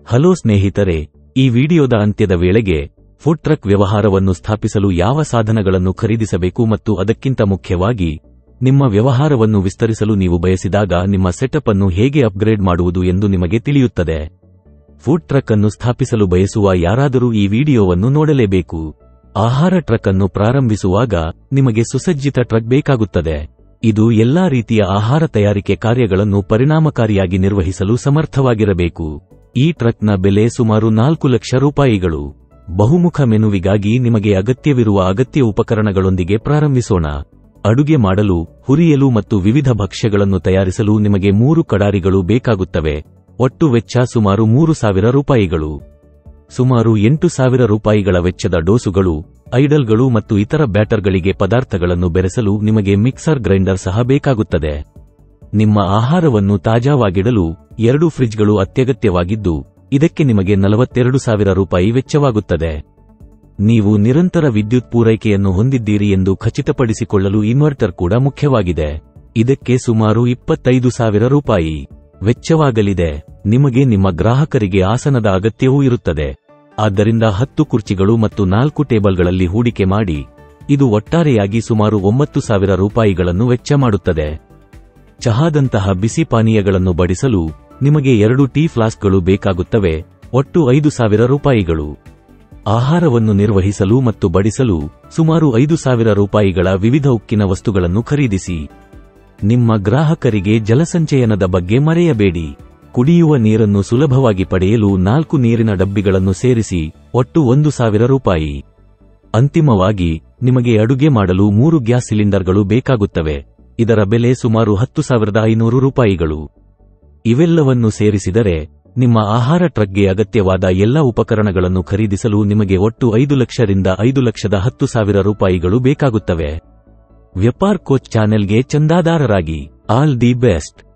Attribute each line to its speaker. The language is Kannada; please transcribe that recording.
Speaker 1: ಹಲೋ ಸ್ನೇಹಿತರೆ ಈ ವಿಡಿಯೋದ ಅಂತ್ಯದ ವೇಳೆಗೆ ಫುಡ್ ಟ್ರಕ್ ವ್ಯವಹಾರವನ್ನು ಸ್ಥಾಪಿಸಲು ಯಾವ ಸಾಧನಗಳನ್ನು ಖರೀದಿಸಬೇಕು ಮತ್ತು ಅದಕ್ಕಿಂತ ಮುಖ್ಯವಾಗಿ ನಿಮ್ಮ ವ್ಯವಹಾರವನ್ನು ವಿಸ್ತರಿಸಲು ನೀವು ಬಯಸಿದಾಗ ನಿಮ್ಮ ಸೆಟಪ್ ಅನ್ನು ಹೇಗೆ ಅಪ್ಗ್ರೇಡ್ ಮಾಡುವುದು ಎಂದು ನಿಮಗೆ ತಿಳಿಯುತ್ತದೆ ಫುಡ್ ಟ್ರಕ್ ಅನ್ನು ಸ್ಥಾಪಿಸಲು ಬಯಸುವ ಯಾರಾದರೂ ಈ ವಿಡಿಯೋವನ್ನು ನೋಡಲೇಬೇಕು ಆಹಾರ ಟ್ರಕ್ ಅನ್ನು ಪ್ರಾರಂಭಿಸುವಾಗ ನಿಮಗೆ ಸುಸಜ್ಜಿತ ಟ್ರಕ್ ಬೇಕಾಗುತ್ತದೆ ಇದು ಎಲ್ಲಾ ರೀತಿಯ ಆಹಾರ ತಯಾರಿಕೆ ಕಾರ್ಯಗಳನ್ನು ಪರಿಣಾಮಕಾರಿಯಾಗಿ ನಿರ್ವಹಿಸಲು ಸಮರ್ಥವಾಗಿರಬೇಕು ಈ ಟ್ರಕ್ನ ಬೆಲೆ ಸುಮಾರು ನಾಲ್ಕು ಲಕ್ಷ ರೂಪಾಯಿಗಳು ಬಹುಮುಖ ಮೆನುವಿಗಾಗಿ ನಿಮಗೆ ಅಗತ್ಯವಿರುವ ಅಗತ್ಯ ಉಪಕರಣಗಳೊಂದಿಗೆ ಪ್ರಾರಂಭಿಸೋಣ ಅಡುಗೆ ಮಾಡಲು ಹುರಿಯಲು ಮತ್ತು ವಿವಿಧ ಭಕ್ಷ್ಯಗಳನ್ನು ತಯಾರಿಸಲು ನಿಮಗೆ ಮೂರು ಕಡಾರಿಗಳು ಬೇಕಾಗುತ್ತವೆ ಒಟ್ಟು ವೆಚ್ಚ ಸುಮಾರು ಮೂರು ಸಾವಿರ ರೂಪಾಯಿಗಳು ಸುಮಾರು ಎಂಟು ಸಾವಿರ ರೂಪಾಯಿಗಳ ವೆಚ್ಚದ ಡೋಸುಗಳು ಐಡಲ್ಗಳು ಮತ್ತು ಇತರ ಬ್ಯಾಟರ್ಗಳಿಗೆ ಪದಾರ್ಥಗಳನ್ನು ಬೆರೆಸಲು ನಿಮಗೆ ಮಿಕ್ಸರ್ ಗ್ರೈಂಡರ್ ಸಹ ಬೇಕಾಗುತ್ತದೆ ನಿಮ್ಮ ಆಹಾರವನ್ನು ತಾಜಾವಾಗಿಡಲು ಎರಡು ಫ್ರಿಜ್ಗಳು ಅತ್ಯಗತ್ಯವಾಗಿದ್ದು ಇದಕ್ಕೆ ನಿಮಗೆ ನಲವತ್ತೆರಡು ಸಾವಿರ ರೂಪಾಯಿ ವೆಚ್ಚವಾಗುತ್ತದೆ ನೀವು ನಿರಂತರ ವಿದ್ಯುತ್ ಪೂರೈಕೆಯನ್ನು ಹೊಂದಿದ್ದೀರಿ ಎಂದು ಖಚಿತಪಡಿಸಿಕೊಳ್ಳಲು ಇನ್ವರ್ಟರ್ ಕೂಡ ಮುಖ್ಯವಾಗಿದೆ ಇದಕ್ಕೆ ಸುಮಾರು ಇಪ್ಪತ್ತೈದು ಸಾವಿರ ರೂಪಾಯಿ ವೆಚ್ಚವಾಗಲಿದೆ ನಿಮಗೆ ನಿಮ್ಮ ಗ್ರಾಹಕರಿಗೆ ಆಸನದ ಅಗತ್ಯವೂ ಇರುತ್ತದೆ ಆದ್ದರಿಂದ ಹತ್ತು ಕುರ್ಚಿಗಳು ಮತ್ತು ನಾಲ್ಕು ಟೇಬಲ್ಗಳಲ್ಲಿ ಹೂಡಿಕೆ ಮಾಡಿ ಇದು ಒಟ್ಟಾರೆಯಾಗಿ ಸುಮಾರು ಒಂಬತ್ತು ಸಾವಿರ ರೂಪಾಯಿಗಳನ್ನು ವೆಚ್ಚ ಮಾಡುತ್ತದೆ ಚಹಾದಂತಹ ಬಿಸಿ ಪಾನೀಯಗಳನ್ನು ಬಡಿಸಲು ನಿಮಗೆ ಎರಡು ಟೀ ಫ್ಲಾಸ್ಕ್ಗಳು ಬೇಕಾಗುತ್ತವೆ ಒಟ್ಟು ಐದು ಸಾವಿರ ರೂಪಾಯಿಗಳು ಆಹಾರವನ್ನು ನಿರ್ವಹಿಸಲು ಮತ್ತು ಬಡಿಸಲು ಸುಮಾರು ಐದು ಸಾವಿರ ರೂಪಾಯಿಗಳ ವಿವಿಧ ಉಕ್ಕಿನ ವಸ್ತುಗಳನ್ನು ಖರೀದಿಸಿ ನಿಮ್ಮ ಗ್ರಾಹಕರಿಗೆ ಜಲಸಂಚಯನದ ಬಗ್ಗೆ ಮರೆಯಬೇಡಿ ಕುಡಿಯುವ ನೀರನ್ನು ಸುಲಭವಾಗಿ ಪಡೆಯಲು ನಾಲ್ಕು ನೀರಿನ ಡಬ್ಬಿಗಳನ್ನು ಸೇರಿಸಿ ಒಟ್ಟು ಒಂದು ಸಾವಿರ ರೂಪಾಯಿ ಅಂತಿಮವಾಗಿ ನಿಮಗೆ ಅಡುಗೆ ಮಾಡಲು ಮೂರು ಗ್ಯಾಸ್ ಸಿಲಿಂಡರ್ಗಳು ಬೇಕಾಗುತ್ತವೆ ಇದರ ಬೆಲೆ ಸುಮಾರು ಹತ್ತು ಸಾವಿರದ ಐನೂರು ರೂಪಾಯಿಗಳು ಇವೆಲ್ಲವನ್ನು ಸೇರಿಸಿದರೆ ನಿಮ್ಮ ಆಹಾರ ಟ್ರಕ್ಗೆ ಅಗತ್ಯವಾದ ಎಲ್ಲ ಉಪಕರಣಗಳನ್ನು ಖರೀದಿಸಲು ನಿಮಗೆ ಒಟ್ಟು ಐದು ಲಕ್ಷರಿಂದ ಐದು ಲಕ್ಷದ ಹತ್ತು ಸಾವಿರ ರೂಪಾಯಿಗಳು ಬೇಕಾಗುತ್ತವೆ ವ್ಯಪಾರ್ ಕೋಚ್ ಚಾನೆಲ್ಗೆ ಚಂದಾದಾರರಾಗಿ ಆಲ್ ದಿ ಬೆಸ್ಟ್